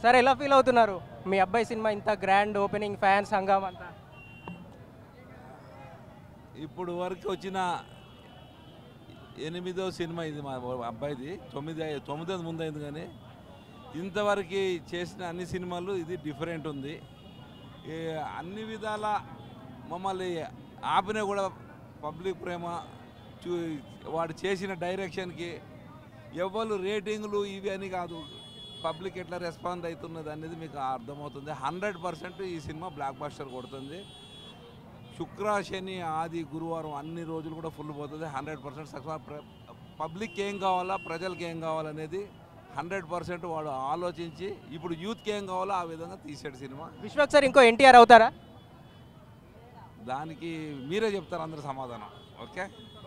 sir ఎలా feel అవుతున్నారు మీ అబ్బాయి సినిమా ఇంత గ్రాండ్ ఓపెనింగ్ ఫ్యాన్స్ హంగామా అంతా ఇప్పుడు వరకు వచ్చిన ఎనిమిదో సినిమా ఇది మా అబ్బాయిది తొమ్మిది అయి- తొమ్మిది ముందు అయింది కానీ ఇంతవరకు చేసిన అన్ని సినిమాలు ఇది డిఫరెంట్ ఉంది ఈ అన్ని విధాల మమ్మల్ని ఆపిన కూడా పబ్లిక్ ప్రేమ చూ వాడు చేసిన డైరెక్షన్కి ఎవరు రేటింగ్లు ఇవి అని కాదు పబ్లిక్ ఎట్లా రెస్పాండ్ అవుతున్నది అనేది మీకు అర్థమవుతుంది హండ్రెడ్ పర్సెంట్ ఈ సినిమా బ్లాక్ బస్టర్ కొడుతుంది శుక్ర శని ఆది గురువారం అన్ని రోజులు కూడా ఫుల్ పోతుంది హండ్రెడ్ పర్సెంట్ సక్సెస్ పబ్లిక్కి ఏం కావాలా ప్రజలకి ఏం కావాలనేది హండ్రెడ్ పర్సెంట్ వాడు ఆలోచించి ఇప్పుడు యూత్కి ఏం కావాలో ఆ విధంగా తీసాడు సినిమా విశ్వక్ సార్ ఇంకో ఎన్టీఆర్ అవుతారా దానికి మీరే చెప్తారు అందరు సమాధానం ఓకే